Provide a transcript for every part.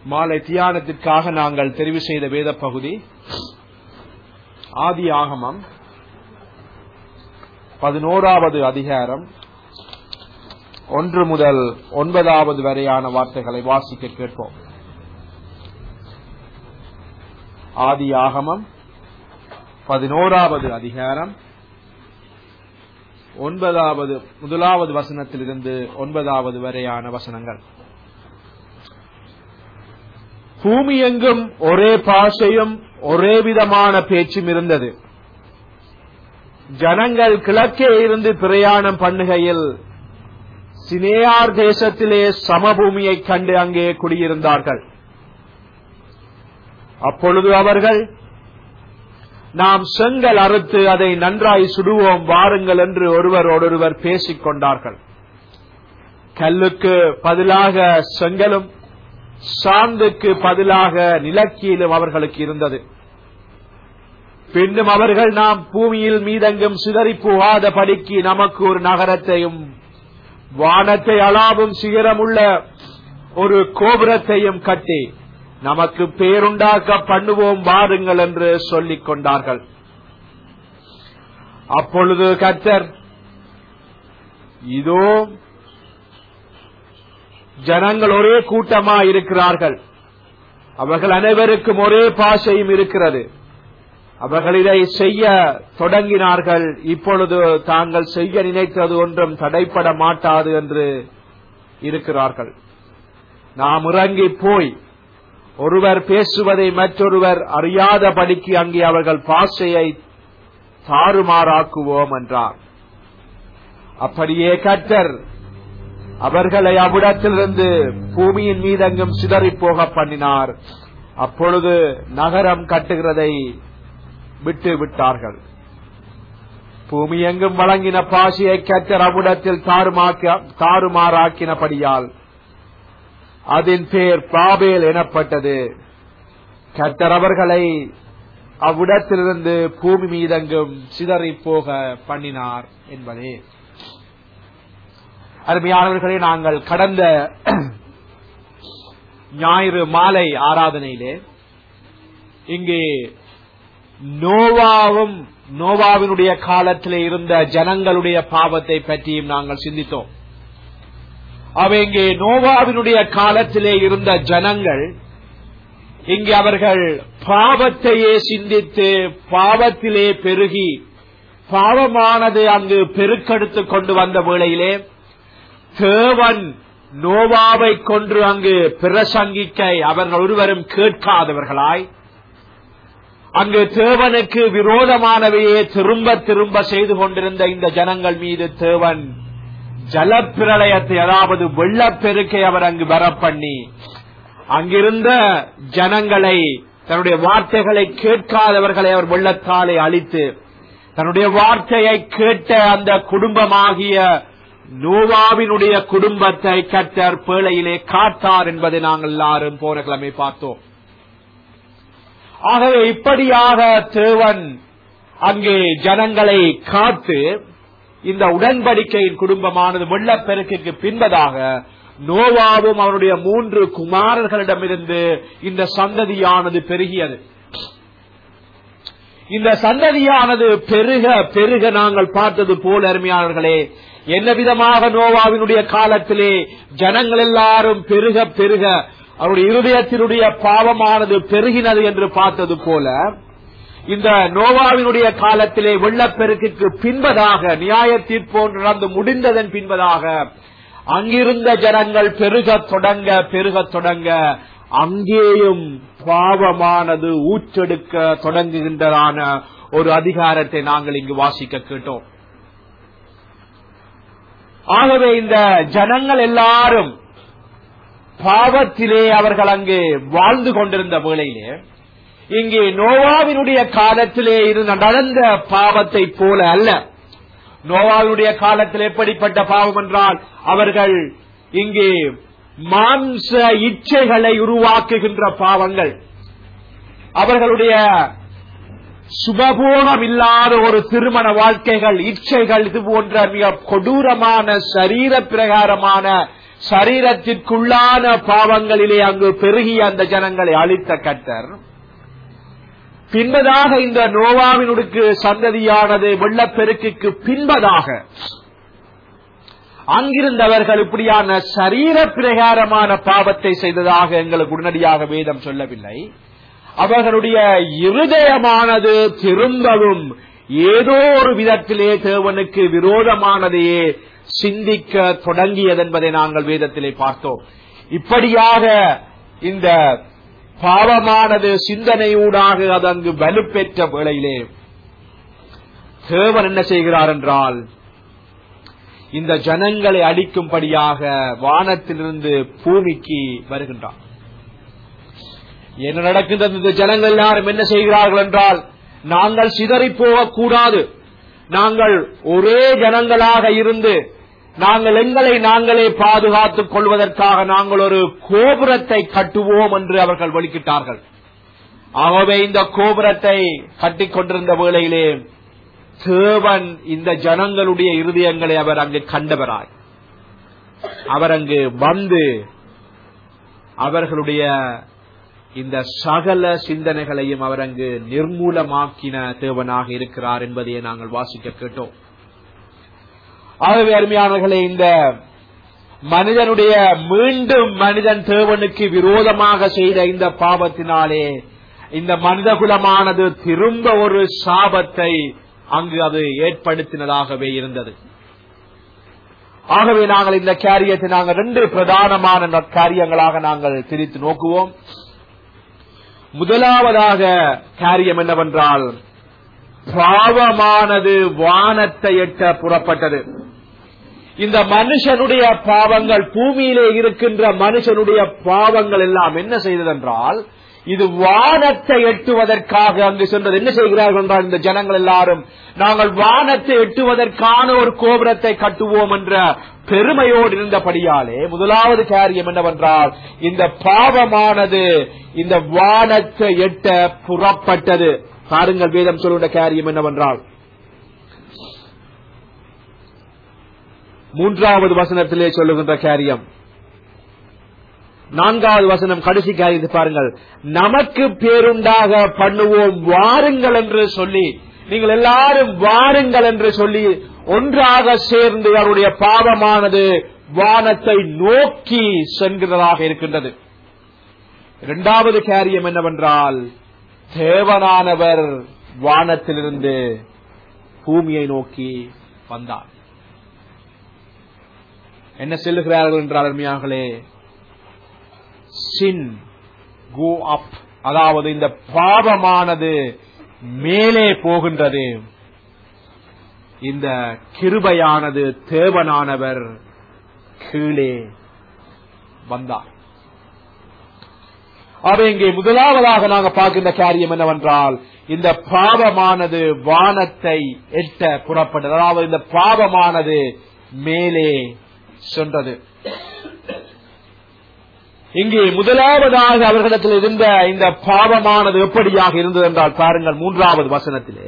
மாலை தியானத்திற்காக நாங்கள் தெரிவு செய்த வேத பகுதி ஆதி ஆகமம் பதினோராவது அதிகாரம் ஒன்று முதல் ஒன்பதாவது வரையான வார்த்தைகளை வாசிக்க கேட்போம் ஆதி ஆகமம் பதினோராவது அதிகாரம் ஒன்பதாவது முதலாவது வசனத்திலிருந்து ஒன்பதாவது வரையான வசனங்கள் பூமி எங்கும் ஒரே பாஷையும் ஒரே விதமான பேச்சும் இருந்தது ஜனங்கள் கிழக்கே இருந்து பிரயாணம் பண்ணுகையில் சினேயார் தேசத்திலே சமபூமியை கண்டு அங்கே குடியிருந்தார்கள் அப்பொழுது அவர்கள் நாம் செங்கல் அறுத்து அதை நன்றாய் சுடுவோம் வாருங்கள் என்று ஒருவரோடொருவர் பேசிக் கொண்டார்கள் கல்லுக்கு பதிலாக செங்கலும் சாந்துக்கு பதிலாக நிலக்கீழும் அவர்களுக்கு இருந்தது பின்னும் அவர்கள் நாம் பூமியில் மீதெங்கும் சிதறி போகாத படிக்கு நமக்கு ஒரு நகரத்தையும் வானத்தை அளாவும் சிகரமுள்ள ஒரு கோபுரத்தையும் கட்டி நமக்கு பேருண்டாக்க பண்ணுவோம் வாருங்கள் என்று சொல்லிக் கொண்டார்கள் அப்பொழுது கத்தர் இதோ ஜனங்கள் ஒரே கூட்டமா இருக்கிறார்கள் அவர்கள் அனைவருக்கும் ஒரே பாஷையும் இருக்கிறது அவர்கள் இதை செய்ய தொடங்கினார்கள் இப்பொழுது தாங்கள் செய்ய நினைத்தது ஒன்றும் தடைப்பட மாட்டாது என்று இருக்கிறார்கள் நாம் இறங்கி போய் ஒருவர் பேசுவதை மற்றொருவர் அறியாதபடிக்கு அங்கே அவர்கள் பாஷையை தாறுமாறாக்குவோம் என்றார் அப்படியே கற்றர் அவர்களை அவ்விடத்திலிருந்து பூமியின் மீதெங்கும் சிதறி போக பண்ணினார் அப்பொழுது நகரம் கட்டுகிறதை விட்டு விட்டார்கள் பூமி எங்கும் வழங்கின பாசியை கற்றர் அவ்விடத்தில் தாறுமாறாக்கினபடியால் அதன் பேர் பாபேல் எனப்பட்டது கத்தர் அவர்களை அவ்விடத்திலிருந்து பூமி மீதெங்கும் சிதறி போக பண்ணினார் என்பதே அருமையானவர்களே நாங்கள் கடந்த ஞாயிறு மாலை ஆராதனையிலே இங்கே நோவாவும் நோவாவினுடைய காலத்திலே இருந்த ஜனங்களுடைய பாவத்தை பற்றியும் நாங்கள் சிந்தித்தோம் அவை இங்கே நோவாவினுடைய காலத்திலே இருந்த ஜனங்கள் இங்கே அவர்கள் பாவத்தையே சிந்தித்து பாவத்திலே பெருகி பாவமானது அங்கு பெருக்கெடுத்து கொண்டு வந்த வேளையிலே தேவன் நோவாவை கொன்று அங்கு பிரசங்கிக்க அவர்கள் ஒருவரும் கேட்காதவர்களாய் அங்கு தேவனுக்கு விரோதமானவையே திரும்ப திரும்ப செய்து கொண்டிருந்த இந்த ஜனங்கள் மீது தேவன் ஜலப்பிரளயத்தை அதாவது வெள்ளப்பெருக்கை அவர் அங்கு வர பண்ணி அங்கிருந்த ஜனங்களை தன்னுடைய வார்த்தைகளை கேட்காதவர்களை அவர் வெள்ளத்தாலே அழித்து தன்னுடைய வார்த்தையை கேட்ட அந்த குடும்பமாகிய நோவாவினுடைய குடும்பத்தை கட்டர் பேழையிலே காத்தார் என்பதை நாங்கள் எல்லாரும் போன கிழமை பார்த்தோம் ஆகவே இப்படியாக தேவன் அங்கே ஜனங்களை காத்து இந்த உடன்படிக்கையின் குடும்பமானது வெள்ளப்பெருக்கிற்கு பின்பதாக நோவாவும் அவருடைய மூன்று குமாரர்களிடமிருந்து இந்த சந்ததியானது பெருகியது இந்த சந்ததியானது பெருக பெருக நாங்கள் பார்த்தது போல அருமையாளர்களே என்ன விதமாக நோவாவினுடைய காலத்திலே ஜனங்கள் எல்லாரும் பெருக பெருக அவருடைய இருதயத்தினுடைய பாவமானது பெருகினது என்று பார்த்தது போல இந்த நோவாவினுடைய காலத்திலே வெள்ளப்பெருக்குக்கு பின்பதாக நியாய தீர்ப்போன்று நடந்து முடிந்ததன் பின்பதாக அங்கிருந்த ஜனங்கள் பெருக தொடங்க பெருக தொடங்க அங்கேயும் பாவமானது ஊற்றெடுக்க தொடங்குகின்றதான ஒரு அதிகாரத்தை நாங்கள் இங்கு வாசிக்க கேட்டோம் ஆகவே இந்த ஜனங்கள் எல்லாரும் பாவத்திலே அவர்கள் அங்கு வாழ்ந்து கொண்டிருந்த வேளையிலே இங்கே நோவாவினுடைய காலத்திலே இருந்து நடந்த பாவத்தை போல அல்ல நோவாவினுடைய காலத்தில் எப்படிப்பட்ட பாவம் என்றால் அவர்கள் இங்கே மாம்ச இச்சைகளை உருவாக்குகின்ற பாவங்கள் அவர்களுடைய சுபபோகம் இல்லாத ஒரு திருமண வாழ்க்கைகள் இச்சைகள் இது போன்ற மிக கொடூரமான சரீர பிரகாரமான சரீரத்திற்குள்ளான பாவங்களிலே அங்கு பெருகிய அந்த ஜனங்களை அழித்த கட்டர் பின்பதாக இந்த நோவாவினுக்கு சந்ததியானது வெள்ளப்பெருக்குக்கு பின்பதாக அங்கிருந்தவர்கள் இப்படியான சரீர பிரகாரமான பாவத்தை செய்ததாக எங்களுக்கு உடனடியாக வேதம் சொல்லவில்லை அவர்களுடைய இருதயமானது திரும்பவும் ஏதோ ஒரு விதத்திலே தேவனுக்கு விரோதமானதையே சிந்திக்க தொடங்கியது என்பதை நாங்கள் வேதத்திலே பார்த்தோம் இப்படியாக இந்த பாவமானது சிந்தனையூடாக அது அங்கு வலுப்பெற்ற வேளையிலே தேவன் என்ன செய்கிறார் என்றால் இந்த ஜனங்களை அழிக்கும்படியாக வானத்திலிருந்து பூமிக்கு வருகின்றார் என்ன நடக்கின்றது இந்த ஜனங்கள் எல்லாரும் என்ன செய்கிறார்கள் என்றால் நாங்கள் சிதறி போகக்கூடாது நாங்கள் ஒரே ஜனங்களாக இருந்து நாங்கள் எங்களை நாங்களே பாதுகாத்துக் கொள்வதற்காக நாங்கள் ஒரு கோபுரத்தை கட்டுவோம் என்று அவர்கள் வெளிக்கிட்டார்கள் ஆகவே இந்த கோபுரத்தை கட்டிக் கொண்டிருந்த வேளையிலே தேவன் இந்த ஜனங்களுடைய இருதயங்களை அவர் அங்கு கண்டவராய் அவர் அங்கு வந்து அவர்களுடைய இந்த சகல சிந்தனைகளையும் அவர் அங்கு நிர்மூலமாக்கின தேவனாக இருக்கிறார் என்பதையே நாங்கள் வாசிக்க கேட்டோம் ஆகவே அருமையானவர்களே இந்த மனிதனுடைய மீண்டும் மனிதன் தேவனுக்கு விரோதமாக செய்த இந்த பாவத்தினாலே இந்த மனிதகுலமானது திரும்ப ஒரு சாபத்தை அங்கு அது ஏற்படுத்தினதாகவே இருந்தது ஆகவே நாங்கள் இந்த காரியத்தை நாங்கள் ரெண்டு பிரதானமான காரியங்களாக நாங்கள் பிரித்து நோக்குவோம் முதலாவதாக காரியம் என்னவென்றால் பாவமானது வானத்தை எட்ட புறப்பட்டது இந்த மனுஷனுடைய பாவங்கள் பூமியிலே இருக்கின்ற மனுஷனுடைய பாவங்கள் எல்லாம் என்ன செய்ததென்றால் இது வானத்தை எட்டுவதற்காக அங்கு சென்றது என்ன செய்கிறார்கள் என்றால் இந்த ஜனங்கள் எல்லாரும் நாங்கள் வானத்தை எட்டுவதற்கான ஒரு கோபுரத்தை கட்டுவோம் என்ற பெருமையோடு இருந்தபடியாலே முதலாவது காரியம் என்னவென்றால் இந்த பாவமானது இந்த வானத்தை எட்ட புறப்பட்டது பாருங்கள் வேதம் சொல்லுகின்ற காரியம் என்னவென்றால் மூன்றாவது வசனத்திலே சொல்லுகின்ற காரியம் நான்காவது வசனம் கடைசி காரியத்தை பாருங்கள் நமக்கு பேருண்டாக பண்ணுவோம் வாருங்கள் என்று சொல்லி நீங்கள் எல்லாரும் வாருங்கள் என்று சொல்லி ஒன்றாக சேர்ந்து அவருடைய பாவமானது வானத்தை நோக்கி சென்கிறதாக இருக்கின்றது இரண்டாவது காரியம் என்னவென்றால் தேவனானவர் வானத்திலிருந்து பூமியை நோக்கி வந்தார் என்ன செல்லுகிறார்கள் என்றால் அருமையார்களே சின் கோ அப் அதாவது இந்த பாவமானது மேலே போகின்றது இந்த கிருபையானது தேவனானவர் கீழே வந்தார் அவை இங்கே முதலாவதாக நாங்க பார்க்கின்ற காரியம் என்னவென்றால் இந்த பாவமானது வானத்தை எட்ட புறப்பட்டது அதாவது இந்த பாவமானது மேலே சென்றது இங்கே முதலாவதாக அவர்களிடத்தில் இருந்த இந்த பாவமானது எப்படியாக இருந்தது என்றால் பாருங்கள் மூன்றாவது வசனத்திலே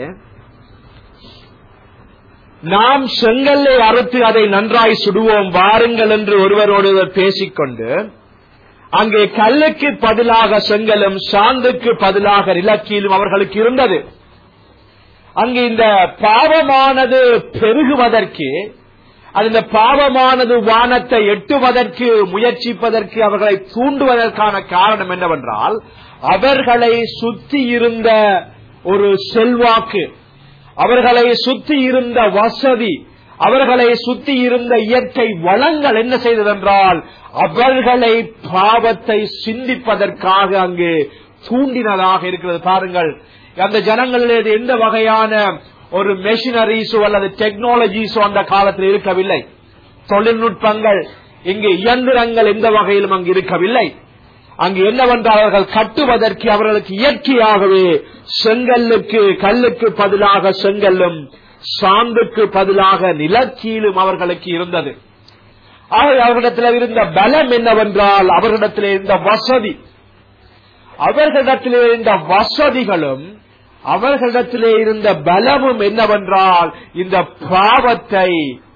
நாம் செங்கல்லை அறுத்து அதை நன்றாய் சுடுவோம் வாருங்கள் என்று ஒருவரோடு பேசிக்கொண்டு அங்கே கல்லுக்கு பதிலாக செங்கலும் சாந்துக்கு பதிலாக இலக்கியிலும் அவர்களுக்கு இருந்தது அங்கு இந்த பாவமானது பெருகுவதற்கு அது இந்த பாவமானது வானத்தை எட்டுவதற்கு முயற்சிப்பதற்கு அவர்களை தூண்டுவதற்கான காரணம் என்னவென்றால் அவர்களை சுத்தி இருந்த ஒரு செல்வாக்கு அவர்களை சுத்தி இருந்த வசதி அவர்களை சுத்தி இருந்த இயற்கை வளங்கள் என்ன செய்ததென்றால் அவர்களை பாவத்தை சிந்திப்பதற்காக அங்கு தூண்டினதாக இருக்கிறது பாருங்கள் அந்த ஜனங்களில் எந்த வகையான ஒரு மெஷினரிஸோ அல்லது டெக்னாலஜிஸோ அந்த காலத்தில் இருக்கவில்லை தொழில்நுட்பங்கள் இங்கு இயந்திரங்கள் எந்த வகையிலும் அங்கு இருக்கவில்லை அங்கு என்னவென்றால் அவர்கள் கட்டுவதற்கு அவர்களுக்கு இயற்கையாகவே செங்கல்லுக்கு கல்லுக்கு பதிலாக செங்கல்லும் சாந்துக்கு பதிலாக நிலக்கீழும் அவர்களுக்கு இருந்தது ஆகவே அவர்களிடத்தில் இருந்த பலம் என்னவென்றால் அவர்களிடத்தில் இருந்த வசதி அவர்களிடத்தில் இருந்த வசதிகளும் அவர்களிடத்திலே இருந்த பலமும் என்னவென்றால் இந்த பாவத்தை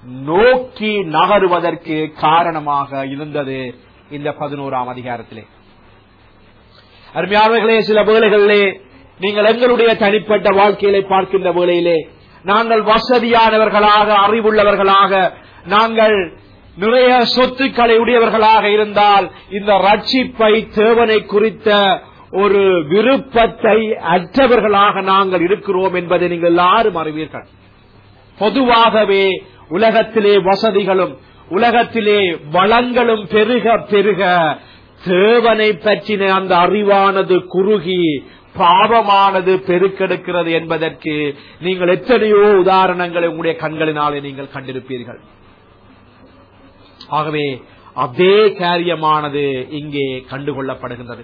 நோக்கி நகருவதற்கு காரணமாக இருந்தது இந்த பதினோராம் அதிகாரத்திலே அருமையானவர்களே சில வேளைகளிலே நீங்கள் எங்களுடைய தனிப்பட்ட வாழ்க்கையிலே பார்க்கின்ற வேளையிலே நாங்கள் வசதியானவர்களாக அறிவுள்ளவர்களாக நாங்கள் நிறைய சொத்துக்களை உடையவர்களாக இருந்தால் இந்த ரட்சிப்பை தேவனை குறித்த ஒரு விருப்பத்தை அற்றவர்களாக நாங்கள் இருக்கிறோம் என்பதை நீங்கள் எல்லாரும் அறிவீர்கள் பொதுவாகவே உலகத்திலே வசதிகளும் உலகத்திலே வளங்களும் பெருக பெருக தேவனை பற்றின அந்த அறிவானது குறுகி பாவமானது பெருக்கெடுக்கிறது என்பதற்கு நீங்கள் எத்தனையோ உதாரணங்களை உங்களுடைய கண்களினாலே நீங்கள் கண்டிருப்பீர்கள் ஆகவே அதே காரியமானது இங்கே கண்டுகொள்ளப்படுகின்றது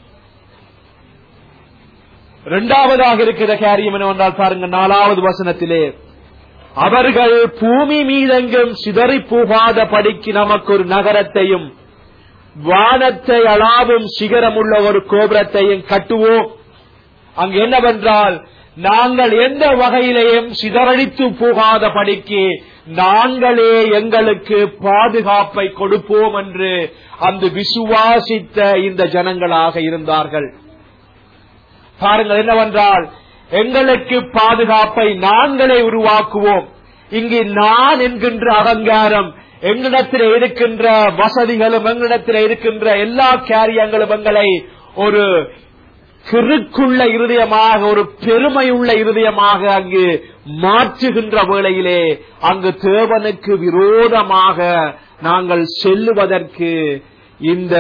இரண்டாவதாக இருக்கிற காரியம் என்னவென்றால் பாருங்க நாலாவது வசனத்திலே அவர்கள் பூமி மீதெங்கும் சிதறி போகாத படிக்கு நமக்கு ஒரு நகரத்தையும் வானத்தை அளாவும் சிகரமுள்ள ஒரு கோபுரத்தையும் கட்டுவோம் அங்கு என்னவென்றால் நாங்கள் எந்த வகையிலேயும் சிதறடித்து போகாத படிக்கு நாங்களே எங்களுக்கு பாதுகாப்பை கொடுப்போம் என்று அந்த விசுவாசித்த இந்த ஜனங்களாக இருந்தார்கள் பாருங்கள் என்னவென்றால் எங்களுக்கு பாதுகாப்பை நாங்களே உருவாக்குவோம் இங்கு நான் என்கின்ற அகங்காரம் எங்களிடத்தில் இருக்கின்ற வசதிகளும் எங்களிடத்தில் இருக்கின்ற எல்லா காரியங்களும் எங்களை ஒரு கிறுக்குள்ள இருதயமாக ஒரு பெருமையுள்ள இருதயமாக அங்கு மாற்றுகின்ற வேளையிலே அங்கு தேவனுக்கு விரோதமாக நாங்கள் செல்லுவதற்கு இந்த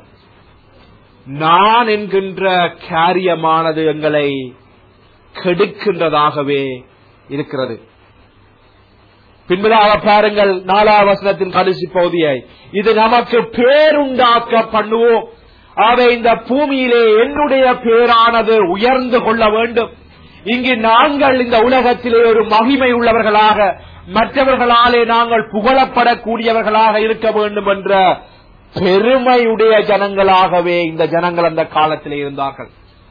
நான் என்கின்ற காரியமானது எங்களை கெடுக்கின்றதாகவே இருக்கிறது பின்பதாக பாருங்கள் நாலாம் வசனத்தின் கடைசி பகுதியை இது நமக்கு பேருண்டாக்க பண்ணுவோம் ஆக இந்த பூமியிலே என்னுடைய பேரானது உயர்ந்து கொள்ள வேண்டும் இங்கு நாங்கள் இந்த உலகத்திலே ஒரு மகிமை உள்ளவர்களாக மற்றவர்களாலே நாங்கள் புகழப்படக்கூடியவர்களாக இருக்க வேண்டும் என்ற பெருமையுடைய ஜனங்களாகவே இந்த ஜனங்கள் அந்த காலத்திலே இருந்தார்கள்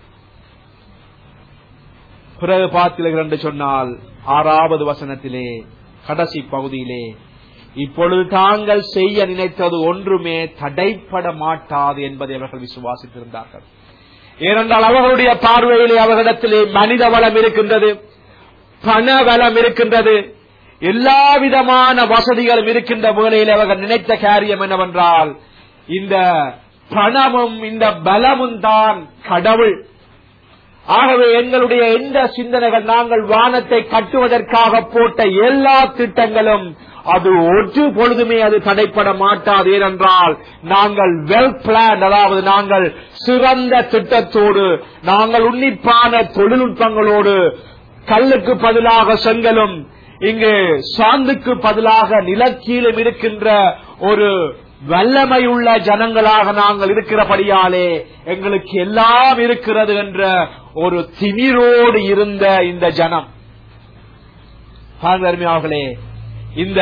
பிறகு பார்த்தீர்கள் என்று சொன்னால் ஆறாவது வசனத்திலே கடைசி பகுதியிலே இப்பொழுது தாங்கள் செய்ய நினைத்தது ஒன்றுமே தடைப்பட மாட்டாது என்பதை அவர்கள் விசுவாசித்திருந்தார்கள் ஏனென்றால் அவர்களுடைய பார்வையிலே அவர்களிடத்திலே மனித வளம் இருக்கின்றது பண வளம் இருக்கின்றது எல்லா விதமான வசதிகளும் இருக்கின்ற வேளையில் அவர்கள் நினைத்த காரியம் என்னவென்றால் இந்த பணமும் இந்த பலமும் தான் கடவுள் ஆகவே எங்களுடைய எந்த சிந்தனைகள் நாங்கள் வானத்தை கட்டுவதற்காக போட்ட எல்லா திட்டங்களும் அது ஒன்று பொழுதுமே அது தடைப்பட மாட்டாது ஏனென்றால் நாங்கள் வெல் பிளான் அதாவது நாங்கள் சிறந்த திட்டத்தோடு நாங்கள் உன்னிப்பான தொழில்நுட்பங்களோடு கல்லுக்கு பதிலாக செங்கலும் இங்கு சாந்துக்கு பதிலாக நிலக்கீழும் இருக்கின்ற ஒரு வல்லமையுள்ள ஜனங்களாக நாங்கள் இருக்கிறபடியாலே எங்களுக்கு எல்லாம் இருக்கிறது என்ற ஒரு திமிரோடு இருந்த இந்த ஜனம் அருமையாவர்களே இந்த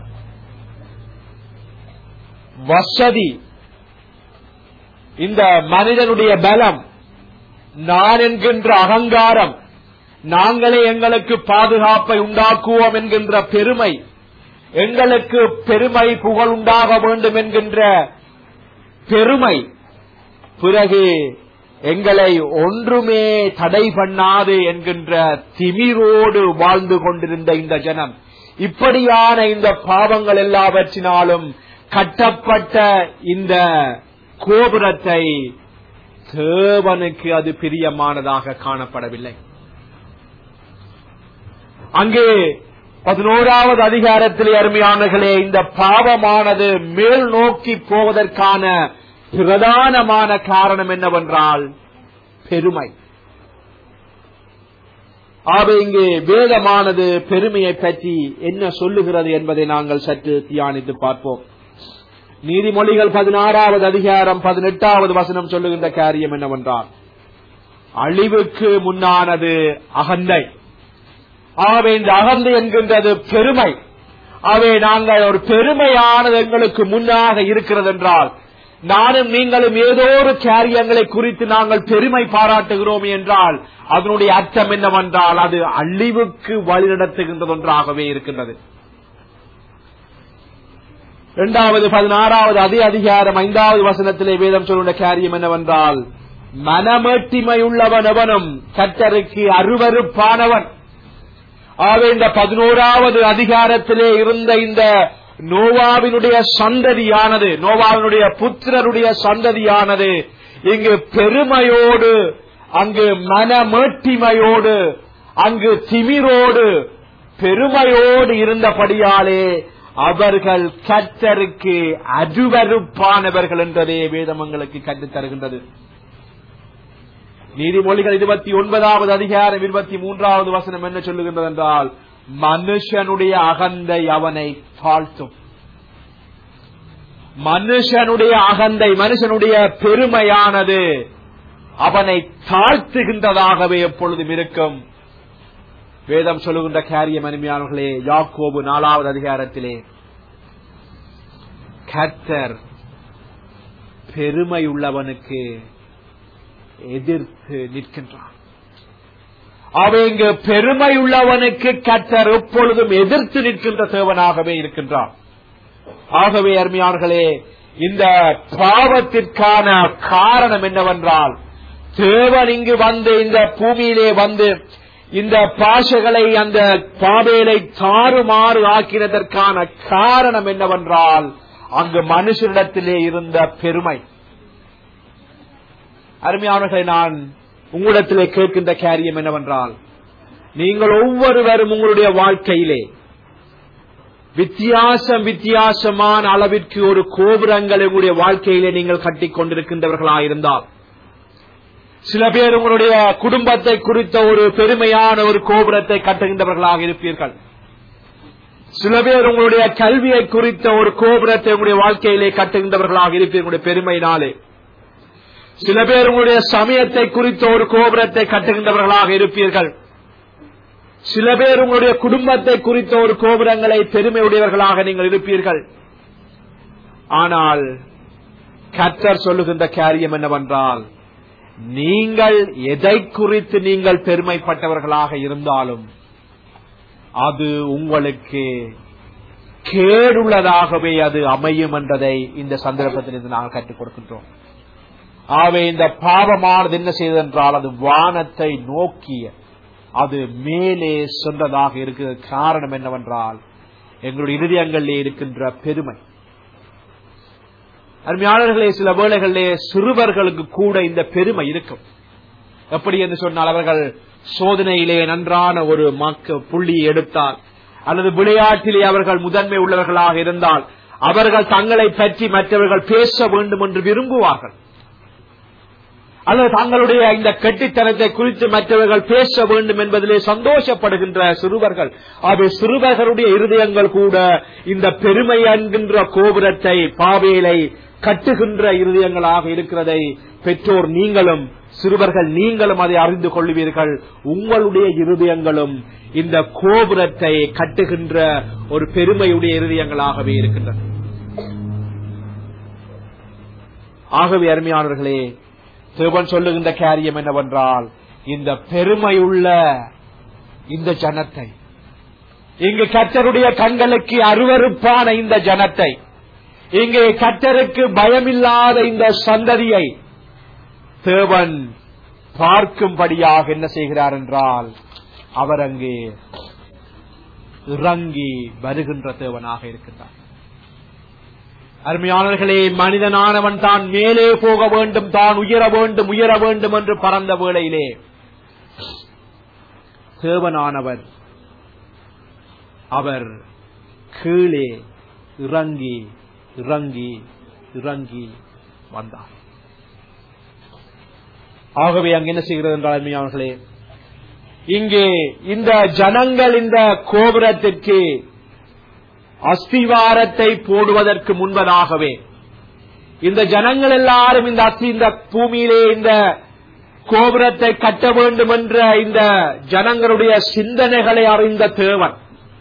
வசதி இந்த மனிதனுடைய பலம் நான் என்கின்ற அகங்காரம் நாங்களே எங்களுக்கு பாதுகாப்பை உண்டாக்குவோம் என்கின்ற பெருமை எங்களுக்கு பெருமை புகழ் உண்டாக வேண்டும் என்கின்ற பெருமை பிறகு எங்களை ஒன்றுமே தடை பண்ணாது என்கின்ற திமிரோடு வாழ்ந்து கொண்டிருந்த இந்த ஜனம் இப்படியான இந்த பாவங்கள் எல்லாவற்றினாலும் கட்டப்பட்ட இந்த கோபுரத்தை தேவனுக்கு அது பிரியமானதாக காணப்படவில்லை அங்கே பதினோராவது அதிகாரத்திலே அருமையானர்களே இந்த பாவமானது மேல் நோக்கி போவதற்கான பிரதானமான காரணம் என்னவென்றால் பெருமை ஆக இங்கே வேதமானது பெருமையை பற்றி என்ன சொல்லுகிறது என்பதை நாங்கள் சற்று தியானித்து பார்ப்போம் நீதிமொழிகள் பதினாறாவது அதிகாரம் பதினெட்டாவது வசனம் சொல்லுகின்ற காரியம் என்னவென்றால் அழிவுக்கு முன்னானது அகந்தை ஆகவே இந்த அகந்தை என்கின்றது பெருமை ஆகவே நாங்கள் ஒரு பெருமையானது எங்களுக்கு முன்னாக இருக்கிறது என்றால் நானும் நீங்களும் ஏதோ ஒரு காரியங்களை குறித்து நாங்கள் பெருமை பாராட்டுகிறோம் என்றால் அதனுடைய அர்த்தம் என்னவென்றால் அது அழிவுக்கு வழிநடத்துகின்றது ஒன்றாகவே இருக்கின்றது இரண்டாவது பதினாறாவது அதே அதிகாரம் ஐந்தாவது வசனத்திலே வேதம் சொல்லுகிற காரியம் என்னவென்றால் மனமேட்டிமையுள்ளவன் எவனும் கர்த்தருக்கு அருவருப்பானவன் ஆக இந்த பதினோராவது அதிகாரத்திலே இருந்த இந்த நோவாவினுடைய சந்ததியானது நோவாவினுடைய புத்திரருடைய சந்ததியானது இங்கு பெருமையோடு அங்கு மனமேட்டிமையோடு அங்கு திமிரோடு பெருமையோடு இருந்தபடியாலே அவர்கள் கர்த்தருக்கு அருவருப்பானவர்கள் என்றதே வேதமங்களுக்கு கற்றுத் தருகின்றது நீதிமொழிகள் இருபத்தி ஒன்பதாவது அதிகாரம் இருபத்தி மூன்றாவது வசனம் என்ன சொல்லுகின்றது என்றால் மனுஷனுடைய அகந்தை அவனை தாழ்த்தும் மனுஷனுடைய அகந்தை மனுஷனுடைய பெருமையானது அவனை தாழ்த்துகின்றதாகவே எப்பொழுதும் இருக்கும் வேதம் சொல்லுகின்ற காரியம் அருமையானவர்களே யாக்கோபு நாலாவது அதிகாரத்திலே கர்த்தர் பெருமையுள்ளவனுக்கு எதிர்த்து நிற்கின்றான் அவன் இங்கு பெருமையுள்ளவனுக்கு கர்த்தர் எப்பொழுதும் எதிர்த்து நிற்கின்ற தேவனாகவே இருக்கின்றான் ஆகவே அருமையானர்களே இந்த பாவத்திற்கான காரணம் என்னவென்றால் தேவன் இங்கு வந்து இந்த பூமியிலே வந்து இந்த பாஷைகளை அந்த பாவேலை தாறுமாறு ஆக்கினதற்கான காரணம் என்னவென்றால் அங்கு மனுஷனிடத்திலே இருந்த பெருமை அருமையானவர்களை நான் உங்களிடத்திலே கேட்கின்ற காரியம் என்னவென்றால் நீங்கள் ஒவ்வொருவரும் உங்களுடைய வாழ்க்கையிலே வித்தியாசம் வித்தியாசமான அளவிற்கு ஒரு கோபுரங்கள் உங்களுடைய வாழ்க்கையிலே நீங்கள் கட்டிக் கொண்டிருக்கின்றவர்களாயிருந்தால் சில பேர் உங்களுடைய குடும்பத்தை குறித்த ஒரு பெருமையான ஒரு கோபுரத்தை கட்டுகின்றவர்களாக இருப்பீர்கள் சில பேர் உங்களுடைய கல்வியை குறித்த ஒரு கோபுரத்தை உங்களுடைய வாழ்க்கையிலே கட்டுகின்றவர்களாக இருப்பீர்களுடைய பெருமையினாலே சில பேர் உங்களுடைய சமயத்தை குறித்த ஒரு கோபுரத்தை கட்டுகின்றவர்களாக இருப்பீர்கள் சில பேர் உங்களுடைய குடும்பத்தை குறித்த ஒரு கோபுரங்களை பெருமையுடையவர்களாக நீங்கள் இருப்பீர்கள் ஆனால் கர்த்தர் சொல்லுகின்ற காரியம் என்னவென்றால் நீங்கள் எதை குறித்து நீங்கள் பெருமைப்பட்டவர்களாக இருந்தாலும் அது உங்களுக்கு கேடுள்ளதாகவே அது அமையும் என்பதை இந்த சந்தர்ப்பத்திலிருந்து நாங்கள் கற்றுக் கொடுக்கின்றோம் ஆகவே இந்த பாவமானது என்ன செய்ததென்றால் அது வானத்தை நோக்கிய அது மேலே சென்றதாக இருக்கிற காரணம் என்னவென்றால் எங்களுடைய இருதயங்களிலே இருக்கின்ற பெருமை அருமையாளர்களே சில வேளைகளிலே சிறுவர்களுக்கு கூட இந்த பெருமை இருக்கும் எப்படி என்று சொன்னால் அவர்கள் சோதனையிலே நன்றான ஒரு மக்க புள்ளி எடுத்தால் அல்லது விளையாட்டிலே அவர்கள் முதன்மை உள்ளவர்களாக இருந்தால் அவர்கள் தங்களை பற்றி மற்றவர்கள் பேச வேண்டும் என்று விரும்புவார்கள் அல்லது தங்களுடைய இந்த கெட்டித்தனத்தை குறித்து மற்றவர்கள் பேச வேண்டும் என்பதிலே சந்தோஷப்படுகின்ற சிறுவர்கள் அவை சிறுவர்களுடைய இருதயங்கள் கூட இந்த பெருமை என்கின்ற கோபுரத்தை பாவேலை கட்டுகின்ற இருதயங்களாக இருக்கிறதை பெற்றோர் நீங்களும் சிறுவர்கள் நீங்களும் அதை அறிந்து கொள்வீர்கள் உங்களுடைய இருதயங்களும் இந்த கோபுரத்தை கட்டுகின்ற ஒரு பெருமையுடைய இருதயங்களாகவே இருக்கின்றன ஆகவே அருமையானவர்களே தேவன் சொல்லுகின்ற காரியம் என்னவென்றால் இந்த பெருமையுள்ள இந்த ஜனத்தை இங்கு கர்த்தருடைய கண்களுக்கு அருவருப்பான இந்த ஜனத்தை இங்கே கர்த்தருக்கு பயமில்லாத இந்த சந்ததியை தேவன் பார்க்கும்படியாக என்ன செய்கிறார் என்றால் அவர் அங்கே இறங்கி வருகின்ற தேவனாக இருக்கின்றார் அருமையானவர்களே மனிதனானவன் தான் மேலே போக வேண்டும் தான் உயர வேண்டும் உயர வேண்டும் என்று பறந்த வேளையிலே தேவனானவர் அவர் கீழே இறங்கி இறங்கி இறங்கி வந்தார் ஆகவே அங்கு என்ன செய்கிறது என்றால் அருமையானவர்களே இங்கே இந்த ஜனங்கள் இந்த கோபுரத்திற்கு அஸ்திவாரத்தை போடுவதற்கு முன்பதாகவே இந்த ஜனங்கள் எல்லாரும் இந்த அஸ்தி இந்த பூமியிலே இந்த கோபுரத்தை கட்ட வேண்டும் என்ற இந்த ஜனங்களுடைய சிந்தனைகளை அறிந்த தேவன்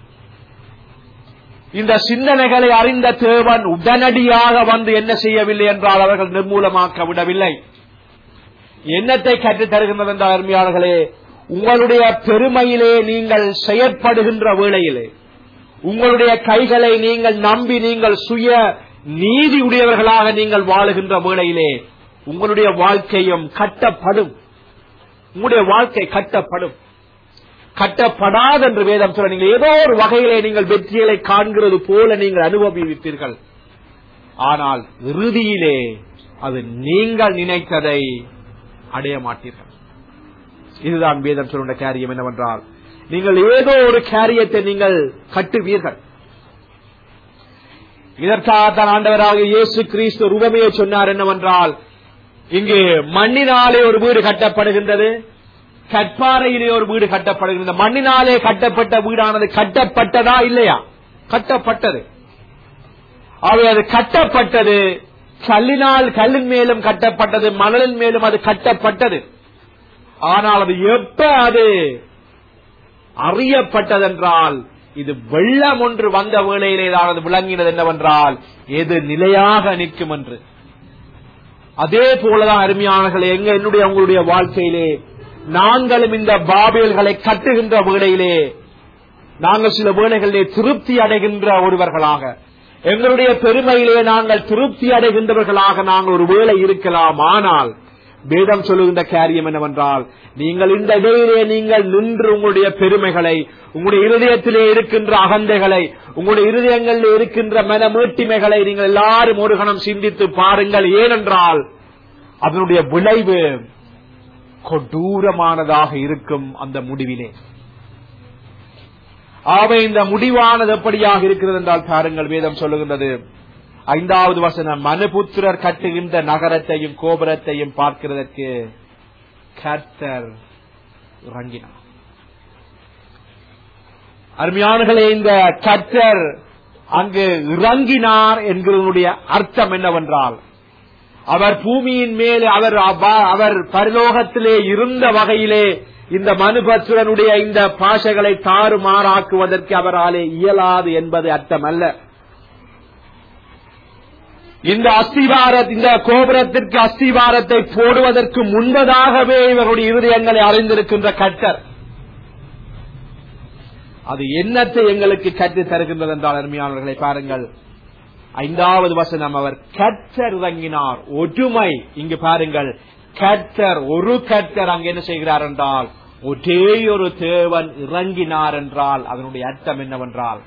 இந்த சிந்தனைகளை அறிந்த தேவன் உடனடியாக வந்து என்ன செய்யவில்லை என்றால் அவர்கள் நிர்மூலமாக்க விடவில்லை என்னத்தை கற்றுத் தருகின்றது என்ற அருமையாளர்களே உங்களுடைய பெருமையிலே நீங்கள் செயற்படுகின்ற வேளையிலே உங்களுடைய கைகளை நீங்கள் நம்பி நீங்கள் சுய நீதி உடையவர்களாக நீங்கள் வாழுகின்ற வேளையிலே உங்களுடைய வாழ்க்கையும் கட்டப்படும் உங்களுடைய வாழ்க்கை கட்டப்படும் கட்டப்படாது என்று வேதம் சொல்ல நீங்கள் ஏதோ ஒரு வகையிலே நீங்கள் வெற்றிகளை காண்கிறது போல நீங்கள் அனுபவிப்பீர்கள் ஆனால் இறுதியிலே அது நீங்கள் நினைத்ததை அடைய மாட்டீர்கள் இதுதான் வேதம் சொல்லுண்ட காரியம் என்னவென்றால் நீங்கள் ஏதோ ஒரு காரியத்தை நீங்கள் கட்டுவீர்கள் இதற்காகத்தான் ஆண்டவராக இயேசு கிறிஸ்து ரூபமையை சொன்னார் என்னவென்றால் இங்கு மண்ணினாலே ஒரு வீடு கட்டப்படுகின்றது கற்பாறையிலே ஒரு வீடு கட்டப்படுகின்றது மண்ணினாலே கட்டப்பட்ட வீடானது கட்டப்பட்டதா இல்லையா கட்டப்பட்டது அவை அது கட்டப்பட்டது கல்லினால் கல்லின் மேலும் கட்டப்பட்டது மணலின் மேலும் அது கட்டப்பட்டது ஆனால் அது எப்ப அது அறியப்பட்டதென்றால் இது வெள்ளம் ஒன்று வந்த வேளையிலே தான் அது விளங்கினது என்னவென்றால் எது நிலையாக நிற்கும் என்று அதே போலதான் அருமையானர்களே எங்க என்னுடைய உங்களுடைய வாழ்க்கையிலே நாங்களும் இந்த பாபியல்களை கட்டுகின்ற வேளையிலே நாங்கள் சில வேளைகளிலே திருப்தி அடைகின்ற ஒருவர்களாக எங்களுடைய பெருமையிலே நாங்கள் திருப்தி அடைகின்றவர்களாக நாங்கள் ஒரு வேளை இருக்கலாம் ஆனால் வேதம் சொல்லுகின்ற காரியம் என்னவென்றால் நீங்கள் இந்த இடையிலே நீங்கள் நின்று உங்களுடைய பெருமைகளை உங்களுடைய இருதயத்திலே இருக்கின்ற அகந்தைகளை உங்களுடைய இருதயங்களில் இருக்கின்ற மன மீட்டிமைகளை நீங்கள் எல்லாரும் ஒரு கணம் சிந்தித்து பாருங்கள் ஏனென்றால் அதனுடைய விளைவு கொடூரமானதாக இருக்கும் அந்த முடிவிலே ஆக இந்த முடிவானது எப்படியாக இருக்கிறது என்றால் பாருங்கள் வேதம் சொல்லுகின்றது ஐந்தாவது வசனம் மனுபுத்திரர் கட்டுகின்ற நகரத்தையும் கோபுரத்தையும் பார்க்கிறதற்கு கர்த்தர் இறங்கினார் அருமையானர்களே இந்த கர்த்தர் அங்கு இறங்கினார் என்கிறதனுடைய அர்த்தம் என்னவென்றால் அவர் பூமியின் மேல் அவர் அவ- அவர் பரலோகத்திலே இருந்த வகையிலே இந்த மனுபத்ரனுடைய இந்த பாஷைகளை தாறுமாறாக்குவதற்கு அவராலே இயலாது என்பது அர்த்தமல்ல இந்த அஸ்திவார இந்த கோபுரத்திற்கு அஸ்திவாரத்தை போடுவதற்கு முன்பதாகவே இவருடைய இருதயங்களை அறிந்திருக்கின்ற கட்டர் அது என்னத்தை எங்களுக்கு கற்றுத் தருகின்றது என்றால் அருமையானவர்களை பாருங்கள் ஐந்தாவது வசனம் அவர் கர்த்தர் இறங்கினார் ஒற்றுமை இங்கு பாருங்கள் கர்த்தர் ஒரு கர்த்தர் அங்கு என்ன செய்கிறார் என்றால் ஒரே ஒரு தேவன் இறங்கினார் என்றால் அதனுடைய அர்த்தம் என்னவென்றால்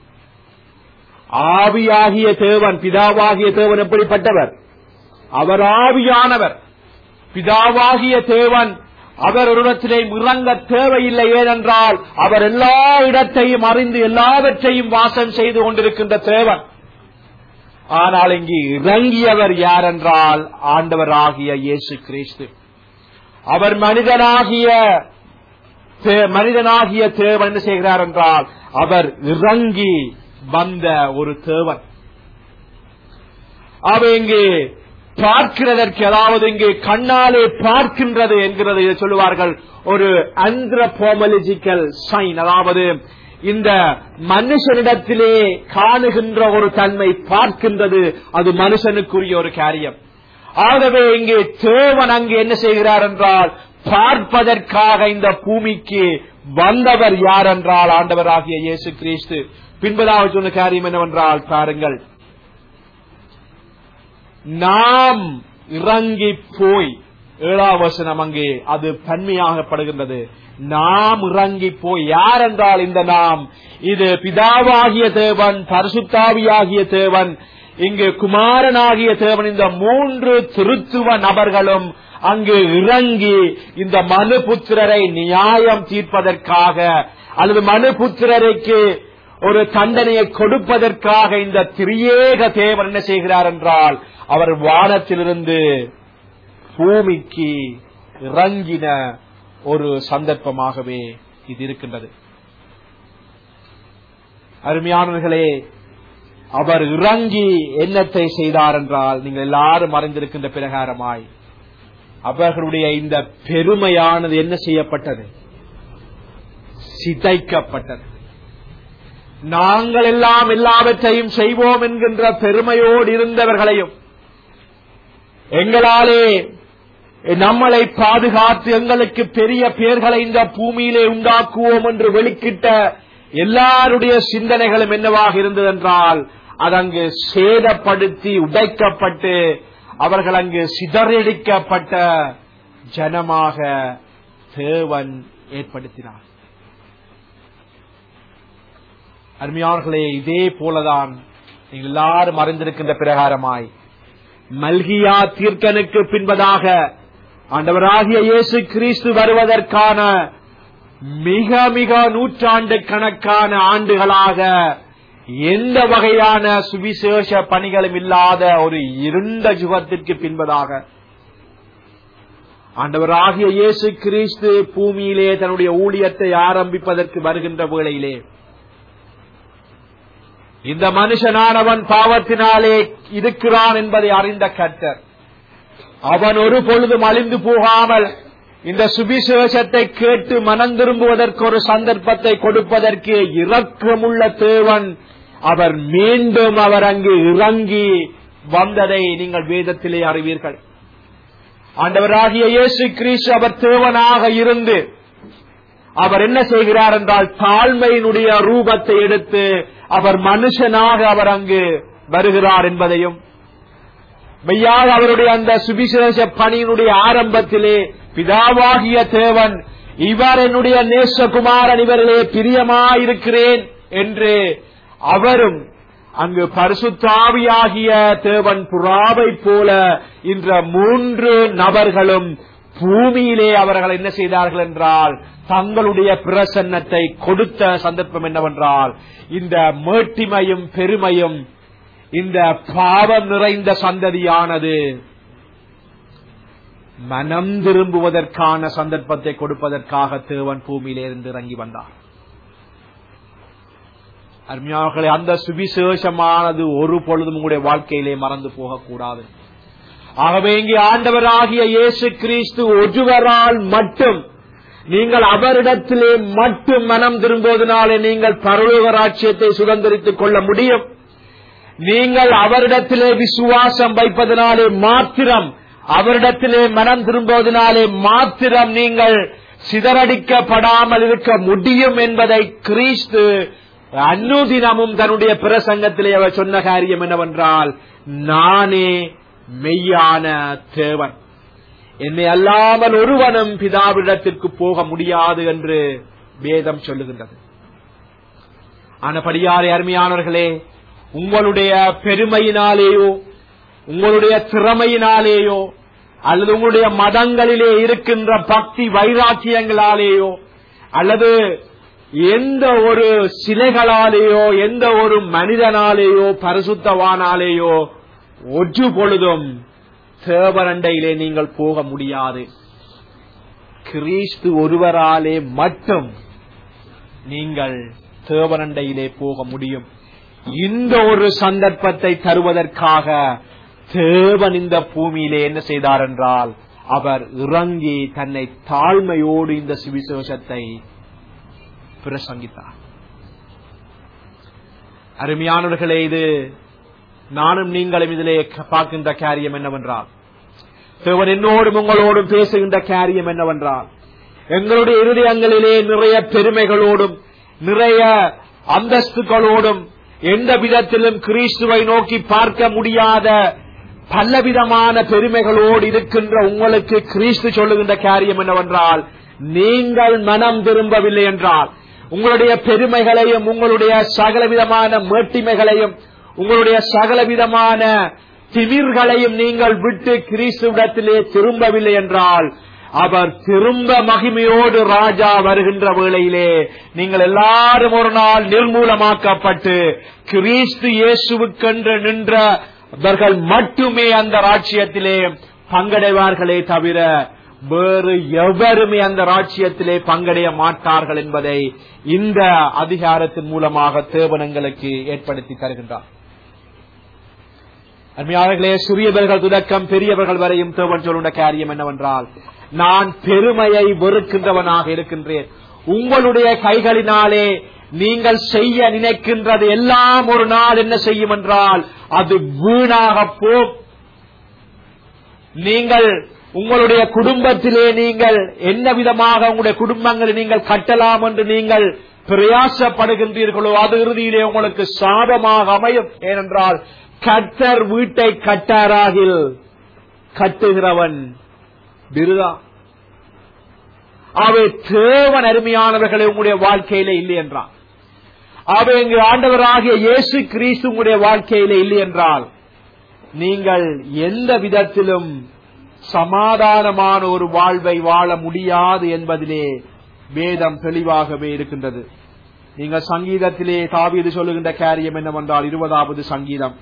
ஆவியாகிய தேவன் பிதாவாகிய தேவன் எப்படிப்பட்டவர் அவர் ஆவியானவர் பிதாவாகிய தேவன் அவர் ஒருவத்திலே இறங்க தேவையில்லை ஏனென்றால் அவர் எல்லா இடத்தையும் அறிந்து எல்லாவற்றையும் வாசம் செய்து கொண்டிருக்கின்ற தேவன் ஆனால் இங்கு இறங்கியவர் யார் என்றால் ஆண்டவராகிய இயேசு கிறிஸ்து அவர் மனிதனாகிய தே- மனிதனாகிய தேவன் என்ன செய்கிறார் என்றால் அவர் இறங்கி வந்த ஒரு தேவன் அவ இங்கு பார்க்கிறதற்கு அதாவது இங்கு கண்ணாலே பார்க்கின்றது என்கிறது இதை சொல்லுவார்கள் ஒரு ஆந்த்ரபோமலஜிக்கல் சைன் அதாவது இந்த மனுஷனிடத்திலே காணுகின்ற ஒரு தன்மை பார்க்கின்றது அது மனுஷனுக்குரிய ஒரு காரியம் ஆகவே இங்கே தேவன் அங்கு என்ன செய்கிறார் என்றால் பார்ப்பதற்காக இந்த பூமிக்கு வந்தவர் யார் என்றால் ஆண்டவராகிய இயேசு கிறிஸ்து பின்பதாக சொன்ன காரியம் என்னவென்றால் பாருங்கள் நாம் இறங்கி போய் ஏழாம் வசனம் அங்கே அது பன்மையாகப்படுகின்றது நாம் இறங்கி போய் யார் என்றால் இந்த நாம் இது பிதாவாகிய தேவன் பரிசுத்தாவியாகிய தேவன் இங்கு குமாரனாகிய தேவன் இந்த மூன்று திருத்துவ நபர்களும் அங்கு இறங்கி இந்த மனுபுத்திரரை நியாயம் தீர்ப்பதற்காக அல்லது மனுபுத்திரருக்கு ஒரு தண்டனையை கொடுப்பதற்காக இந்த திரியேக தேவன் என்ன செய்கிறார் என்றால் அவர் வானத்திலிருந்து பூமிக்கு இறங்கின ஒரு சந்தர்ப்பமாகவே இது இருக்கின்றது அருமையானவர்களே அவர் இறங்கி என்னத்தை செய்தார் என்றால் நீங்கள் எல்லாரும் அறிந்திருக்கின்ற பிரகாரமாய் அவர்களுடைய இந்த பெருமையானது என்ன செய்யப்பட்டது சிதைக்கப்பட்டது நாங்கள் எல்லாம் எல்லாவற்றையும் செய்வோம் என்கின்ற பெருமையோடு இருந்தவர்களையும் எங்களாலே நம்மளை பாதுகாத்து எங்களுக்கு பெரிய பெயர்களை இந்த பூமியிலே உண்டாக்குவோம் என்று வெளிக்கிட்ட எல்லாருடைய சிந்தனைகளும் என்னவாக இருந்தது என்றால் அது அங்கு சேதப்படுத்தி உடைக்கப்பட்டு அவர்கள் அங்கு சிதறடிக்கப்பட்ட ஜனமாக தேவன் ஏற்படுத்தினார் அருமையானர்களே இதே போலதான் நீங்கள் எல்லாரும் அறிந்திருக்கின்ற பிரகாரமாய் மல்கியா தீர்க்கனுக்கு பின்பதாக ஆண்டவராகிய இயேசு கிறிஸ்து வருவதற்கான மிக மிக நூற்றாண்டு கணக்கான ஆண்டுகளாக எந்த வகையான சுவிசேஷ பணிகளும் இல்லாத ஒரு இருண்ட யுகத்திற்கு பின்பதாக ஆண்டவராகிய இயேசு கிறிஸ்து பூமியிலே தன்னுடைய ஊழியத்தை ஆரம்பிப்பதற்கு வருகின்ற வேளையிலே இந்த மனுஷனானவன் பாவத்தினாலே இருக்கிறான் என்பதை அறிந்த கர்த்தர் அவன் ஒரு பொழுதும் அழிந்து போகாமல் இந்த சுபிசேஷத்தை கேட்டு மனம் திரும்புவதற்கு ஒரு சந்தர்ப்பத்தை கொடுப்பதற்கு இரக்கமுள்ள தேவன் அவர் மீண்டும் அவர் அங்கு இறங்கி வந்ததை நீங்கள் வேதத்திலே அறிவீர்கள் ஆண்டவராகிய இயேசு கிறிஸ்து அவர் தேவனாக இருந்து அவர் என்ன செய்கிறார் என்றால் தாழ்மையினுடைய ரூபத்தை எடுத்து அவர் மனுஷனாக அவர் அங்கு வருகிறார் என்பதையும் மெய்யாக அவருடைய அந்த சுவிசேஷ பணியினுடைய ஆரம்பத்திலே பிதாவாகிய தேவன் இவர் என்னுடைய நேசகுமாரன் இவர்களே பிரியமாயிருக்கிறேன் என்று அவரும் அங்கு பரிசுத்தாவியாகிய தேவன் புறாவை போல இந்த மூன்று நபர்களும் பூமியிலே அவர்கள் என்ன செய்தார்கள் என்றால் தங்களுடைய பிரசன்னத்தை கொடுத்த சந்தர்ப்பம் என்னவென்றால் இந்த மேட்டிமையும் பெருமையும் இந்த பாவம் நிறைந்த சந்ததியானது மனம் திரும்புவதற்கான சந்தர்ப்பத்தை கொடுப்பதற்காக தேவன் பூமியிலே இருந்து இறங்கி வந்தார் அருமையாளர்களே அந்த சுவிசேஷமானது ஒரு பொழுதும் உங்களுடைய வாழ்க்கையிலே மறந்து போகக்கூடாது ஆகவே இங்கே ஆண்டவராகிய இயேசு கிறிஸ்து ஒருவரால் மட்டும் நீங்கள் அவரிடத்திலே மட்டும் மனம் திரும்புவதனாலே நீங்கள் பரலோக ராட்சியத்தை சுதந்திரித்துக் கொள்ள முடியும் நீங்கள் அவரிடத்திலே விசுவாசம் வைப்பதனாலே மாத்திரம் அவரிடத்திலே மனம் திரும்புவதனாலே மாத்திரம் நீங்கள் சிதறடிக்கப்படாமல் இருக்க முடியும் என்பதை கிறிஸ்து அன்னுதினமும் தன்னுடைய பிரசங்கத்திலே அவர் சொன்ன காரியம் என்னவென்றால் நானே மெய்யான தேவன் என்னை அல்லாமல் ஒருவனும் பிதாவிடத்திற்கு போக முடியாது என்று வேதம் சொல்லுகின்றது ஆனபடியாரே அருமையானவர்களே உங்களுடைய பெருமையினாலேயோ உங்களுடைய திறமையினாலேயோ அல்லது உங்களுடைய மதங்களிலே இருக்கின்ற பக்தி வைராக்கியங்களாலேயோ அல்லது எந்த ஒரு சிலைகளாலேயோ எந்த ஒரு மனிதனாலேயோ பரிசுத்தவானாலேயோ ஒன்று பொழுதும் தேவரண்டையிலே நீங்கள் போக முடியாது கிறிஸ்து ஒருவராலே மட்டும் நீங்கள் தேவரண்டையிலே போக முடியும் இந்த ஒரு சந்தர்ப்பத்தை தருவதற்காக தேவன் இந்த பூமியிலே என்ன செய்தார் என்றால் அவர் இறங்கி தன்னை தாழ்மையோடு இந்த சுவிசேஷத்தை பிரசங்கித்தார் அருமையானவர்களே இது நானும் நீங்களும் இதிலே பார்க்கின்ற காரியம் என்னவென்றால் தேவன் என்னோடும் உங்களோடும் பேசுகின்ற காரியம் என்னவென்றால் எங்களுடைய இருதயங்களிலே நிறைய பெருமைகளோடும் நிறைய அந்தஸ்துகளோடும் எந்த விதத்திலும் கிறிஸ்துவை நோக்கி பார்க்க முடியாத பலவிதமான பெருமைகளோடு இருக்கின்ற உங்களுக்கு கிறிஸ்து சொல்லுகின்ற காரியம் என்னவென்றால் நீங்கள் மனம் திரும்பவில்லை என்றால் உங்களுடைய பெருமைகளையும் உங்களுடைய சகலவிதமான மேட்டிமைகளையும் உங்களுடைய சகலவிதமான திமிர்களையும் நீங்கள் விட்டு கிறிஸ்துவிடத்திலே திரும்பவில்லை என்றால் அவர் திரும்ப மகிமையோடு ராஜா வருகின்ற வேளையிலே நீங்கள் எல்லாரும் ஒரு நாள் நிர்மூலமாக்கப்பட்டு கிறிஸ்து இயேசுவுக்கென்று நின்றவர்கள் மட்டுமே அந்த ராட்சியத்திலே பங்கடைவார்களே தவிர வேறு எவருமே அந்த ராட்சியத்திலே பங்கடைய மாட்டார்கள் என்பதை இந்த அதிகாரத்தின் மூலமாக தேவனங்களுக்கு ஏற்படுத்தி தருகின்றார் அருமையாளர்களே சிறியவர்கள் துடக்கம் பெரியவர்கள் வரையும் தேவன் சொல்லுண்ட காரியம் என்னவென்றால் நான் பெருமையை வெறுக்கின்றவனாக இருக்கின்றேன் உங்களுடைய கைகளினாலே நீங்கள் செய்ய நினைக்கின்றது எல்லாம் ஒரு நாள் என்ன செய்யும் என்றால் அது வீணாக போ நீங்கள் உங்களுடைய குடும்பத்திலே நீங்கள் என்ன விதமாக உங்களுடைய குடும்பங்களை நீங்கள் கட்டலாம் என்று நீங்கள் பிரயாசப்படுகின்றீர்களோ அது இறுதியிலே உங்களுக்கு சாபமாக அமையும் ஏனென்றால் கட்டர் வீட்டை கட்டாராகில் கட்டுகிறவன் விருதா அவை தேவன் அருமையானவர்களை உங்களுடைய வாழ்க்கையில இல்லை என்றான் அவை இங்கு ஆண்டவராகிய இயேசு கிறிஸ்து உங்களுடைய வாழ்க்கையில இல்லை என்றால் நீங்கள் எந்த விதத்திலும் சமாதானமான ஒரு வாழ்வை வாழ முடியாது என்பதிலே வேதம் தெளிவாகவே இருக்கின்றது நீங்கள் சங்கீதத்திலே தாவீது சொல்லுகின்ற காரியம் என்னவென்றால் இருபதாவது சங்கீதம்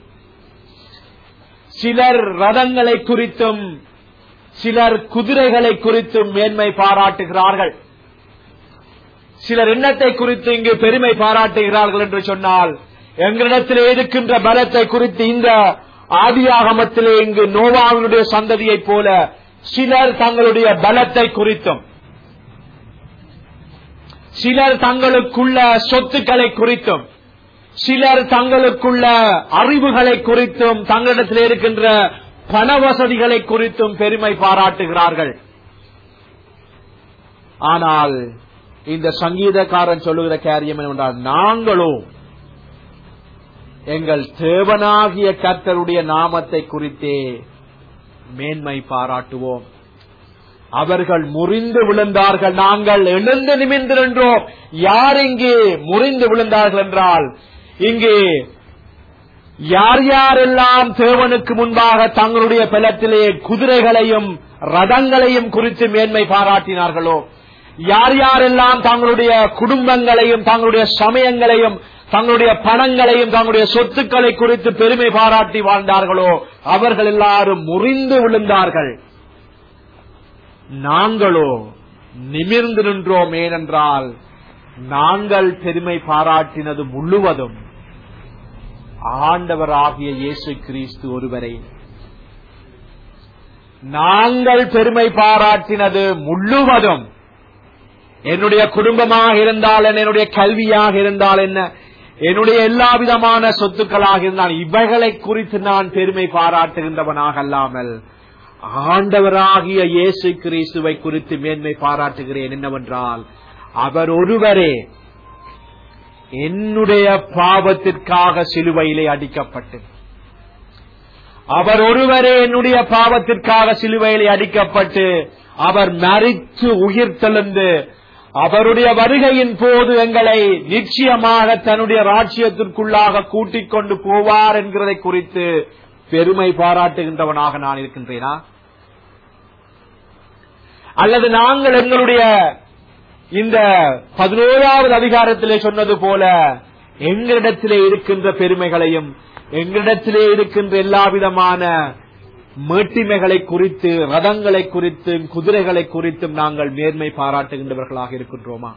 சிலர் ரதங்களை குறித்தும் சிலர் குதிரைகளை குறித்தும் மேன்மை பாராட்டுகிறார்கள் சிலர் எண்ணத்தை குறித்து இங்கு பெருமை பாராட்டுகிறார்கள் என்று சொன்னால் எங்களிடத்திலே இருக்கின்ற பலத்தை குறித்து இந்த ஆதியாகமத்திலே இங்கு நோவாவினுடைய சந்ததியைப் போல சிலர் தங்களுடைய பலத்தை குறித்தும் சிலர் தங்களுக்குள்ள சொத்துக்களை குறித்தும் சிலர் தங்களுக்குள்ள அறிவுகளை குறித்தும் தங்களிடத்தில் இருக்கின்ற பண வசதிகளை குறித்தும் பெருமை பாராட்டுகிறார்கள் ஆனால் இந்த சங்கீதக்காரன் சொல்லுகிற காரியம் என்னவென்றால் நாங்களோ எங்கள் தேவனாகிய கர்த்தருடைய நாமத்தை குறித்தே மேன்மை பாராட்டுவோம் அவர்கள் முறிந்து விழுந்தார்கள் நாங்கள் எழுந்து நிமிர்ந்து நின்றோம் யார் இங்கே முறிந்து விழுந்தார்கள் என்றால் இங்கே யார் யாரெல்லாம் தேவனுக்கு முன்பாக தங்களுடைய பலத்திலே குதிரைகளையும் ரதங்களையும் குறித்து மேன்மை பாராட்டினார்களோ யார் யாரெல்லாம் தங்களுடைய குடும்பங்களையும் தங்களுடைய சமயங்களையும் தங்களுடைய பணங்களையும் தங்களுடைய சொத்துக்களை குறித்து பெருமை பாராட்டி வாழ்ந்தார்களோ அவர்கள் எல்லாரும் முறிந்து விழுந்தார்கள் நாங்களோ நிமிர்ந்து நின்றோம் ஏனென்றால் நாங்கள் பெருமை பாராட்டினது முழுவதும் ஆண்டவராகிய இயேசு கிறிஸ்து ஒருவரை நாங்கள் பெருமை பாராட்டினது முழுவதும் என்னுடைய குடும்பமாக இருந்தால் என்ன என்னுடைய கல்வியாக இருந்தால் என்ன என்னுடைய எல்லா விதமான சொத்துக்களாக இருந்தால் இவைகளை குறித்து நான் பெருமை பாராட்டுகின்றவனாக அல்லாமல் ஆண்டவராகிய இயேசு கிறிஸ்துவை குறித்து மேன்மை பாராட்டுகிறேன் என்னவென்றால் அவர் ஒருவரே என்னுடைய பாவத்திற்காக சிலுவையிலே அடிக்கப்பட்டு அவர் ஒருவரே என்னுடைய பாவத்திற்காக சிலுவையிலே அடிக்கப்பட்டு அவர் மறித்து உயிர் தெழுந்து அவருடைய வருகையின் போது எங்களை நிச்சயமாக தன்னுடைய ராஜ்யத்திற்குள்ளாக கூட்டிக் கொண்டு போவார் என்கிறதை குறித்து பெருமை பாராட்டுகின்றவனாக நான் இருக்கின்றேனா அல்லது நாங்கள் எங்களுடைய இந்த பதினோராவது அதிகாரத்திலே சொன்னது போல எங்களிடத்திலே இருக்கின்ற பெருமைகளையும் எங்களிடத்திலே இருக்கின்ற எல்லா விதமான மேட்டிமைகளை குறித்து ரதங்களை குறித்தும் குதிரைகளை குறித்தும் நாங்கள் மேன்மை பாராட்டுகின்றவர்களாக இருக்கின்றோமா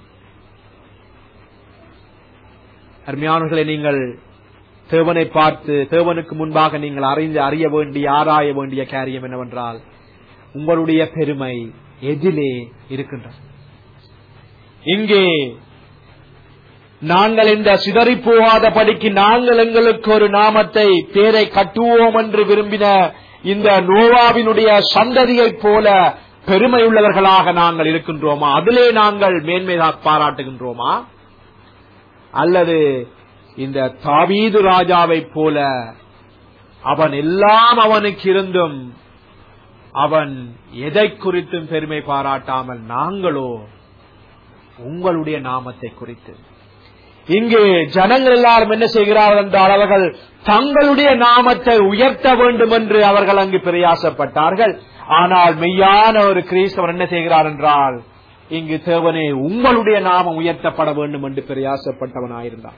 அருமையானவர்களை நீங்கள் தேவனை பார்த்து தேவனுக்கு முன்பாக நீங்கள் அறிந்து அறிய வேண்டிய ஆராய வேண்டிய காரியம் என்னவென்றால் உங்களுடைய பெருமை எதிலே இருக்கின்றது இங்கே நாங்கள் இந்த சிதறி போகாத படிக்கு நாங்கள் எங்களுக்கு ஒரு நாமத்தை பேரை கட்டுவோம் என்று விரும்பின இந்த நோவாவினுடைய சந்ததியைப் போல பெருமை உள்ளவர்களாக நாங்கள் இருக்கின்றோமா அதிலே நாங்கள் மேன்மை பாராட்டுகின்றோமா அல்லது இந்த தாவீது ராஜாவைப் போல அவன் எல்லாம் அவனுக்கு இருந்தும் அவன் எதை குறித்தும் பெருமை பாராட்டாமல் நாங்களோ உங்களுடைய நாமத்தை குறித்து இங்கு ஜனங்கள் எல்லாரும் என்ன செய்கிறார்கள் என்றால் அவர்கள் தங்களுடைய நாமத்தை உயர்த்த வேண்டும் என்று அவர்கள் அங்கு பிரயாசப்பட்டார்கள் ஆனால் மெய்யான ஒரு கிறிஸ்தவன் என்ன செய்கிறார் என்றால் இங்கு தேவனே உங்களுடைய நாமம் உயர்த்தப்பட வேண்டும் என்று பிரயாசப்பட்டவனாயிருந்தான்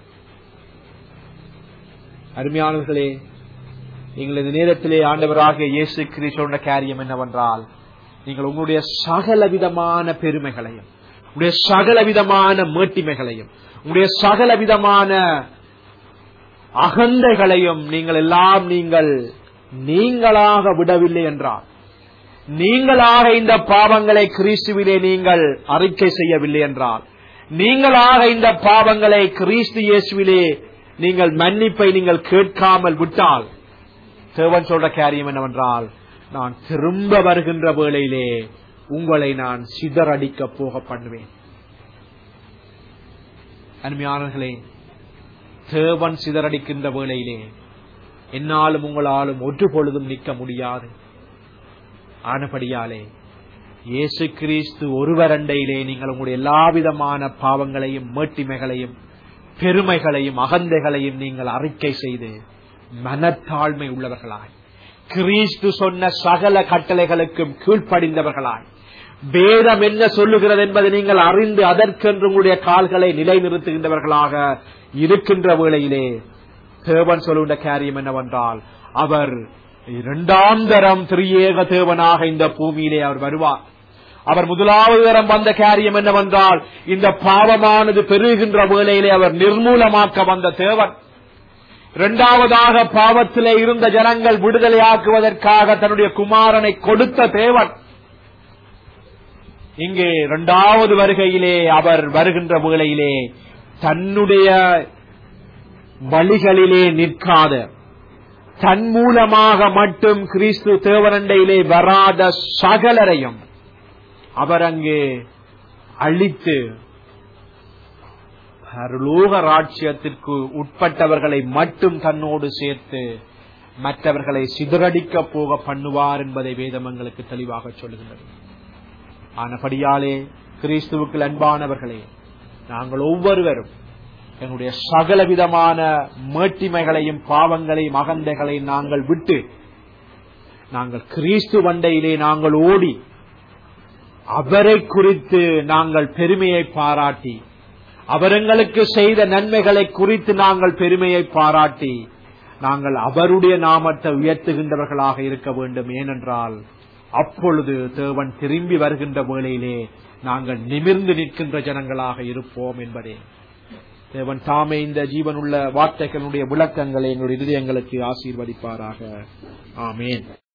அருமையானவர்களே நீங்கள் இந்த நேரத்திலே ஆண்டவராகிய இயேசு கிறிஸ்தவனுடைய காரியம் என்னவென்றால் நீங்கள் உங்களுடைய சகல விதமான பெருமைகளையும் உங்களுடைய சகல விதமான மேட்டிமைகளையும் உங்களுடைய சகல விதமான அகந்தைகளையும் நீங்கள் எல்லாம் நீங்கள் நீங்களாக விடவில்லை என்றால் நீங்களாக இந்த பாவங்களை கிறிஸ்துவிலே நீங்கள் அறிக்கை செய்யவில்லை என்றால் நீங்களாக இந்த பாவங்களை கிறிஸ்து இயேசுவிலே நீங்கள் மன்னிப்பை நீங்கள் கேட்காமல் விட்டால் தேவன் சொல்ற காரியம் என்னவென்றால் நான் திரும்ப வருகின்ற வேளையிலே உங்களை நான் சிதறடிக்க போக பண்ணுவேன் அருமையானர்களே தேவன் சிதறடிக்கின்ற வேளையிலே என்னாலும் உங்களாலும் ஒன்று பொழுதும் நிற்க முடியாது ஆனபடியாலே இயேசு கிறிஸ்து ஒருவரண்டையிலே நீங்கள் உங்களுடைய எல்லாவிதமான பாவங்களையும் மேட்டிமைகளையும் பெருமைகளையும் அகந்தைகளையும் நீங்கள் அறிக்கை செய்து மனத்தாழ்மை உள்ளவர்களாய் கிறிஸ்து சொன்ன சகல கட்டளைகளுக்கும் கீழ்ப்படிந்தவர்களாய் வேதம் என்ன சொல்லுகிறது என்பதை நீங்கள் அறிந்து அதற்கென்று உங்களுடைய கால்களை நிலைநிறுத்துகின்றவர்களாக இருக்கின்ற வேளையிலே தேவன் சொல்லுகின்ற காரியம் என்னவென்றால் அவர் இரண்டாம் தரம் திரியேக தேவனாக இந்த பூமியிலே அவர் வருவார் அவர் முதலாவது தரம் வந்த காரியம் என்னவென்றால் இந்த பாவமானது பெருகின்ற வேளையிலே அவர் நிர்மூலமாக்க வந்த தேவன் இரண்டாவதாக பாவத்திலே இருந்த ஜனங்கள் விடுதலையாக்குவதற்காக தன்னுடைய குமாரனை கொடுத்த தேவன் இங்கே இரண்டாவது வருகையிலே அவர் வருகின்ற வேளையிலே தன்னுடைய வழிகளிலே நிற்காத தன் மூலமாக மட்டும் கிறிஸ்து தேவரண்டையிலே வராத சகலரையும் அவர் அங்கே அழித்து பரலோக ராட்சியத்திற்கு உட்பட்டவர்களை மட்டும் தன்னோடு சேர்த்து மற்றவர்களை சிதறடிக்க போக பண்ணுவார் என்பதை வேதம் எங்களுக்கு தெளிவாக சொல்லுகின்றது ஆனபடியாலே கிறிஸ்துவுக்கு அன்பானவர்களே நாங்கள் ஒவ்வொருவரும் எங்களுடைய சகல விதமான மேட்டிமைகளையும் பாவங்களையும் அகந்தைகளையும் நாங்கள் விட்டு நாங்கள் கிறிஸ்து வண்டையிலே நாங்கள் ஓடி அவரை குறித்து நாங்கள் பெருமையை பாராட்டி அவர் எங்களுக்கு செய்த நன்மைகளை குறித்து நாங்கள் பெருமையை பாராட்டி நாங்கள் அவருடைய நாமத்தை உயர்த்துகின்றவர்களாக இருக்க வேண்டும் ஏனென்றால் அப்பொழுது தேவன் திரும்பி வருகின்ற வேளையிலே நாங்கள் நிமிர்ந்து நிற்கின்ற ஜனங்களாக இருப்போம் என்பதே தேவன் தாமே இந்த ஜீவனுள்ள வார்த்தைகளுடைய விளக்கங்களை எங்களுடைய இதயங்களுக்கு ஆசீர்வதிப்பாராக ஆமேன்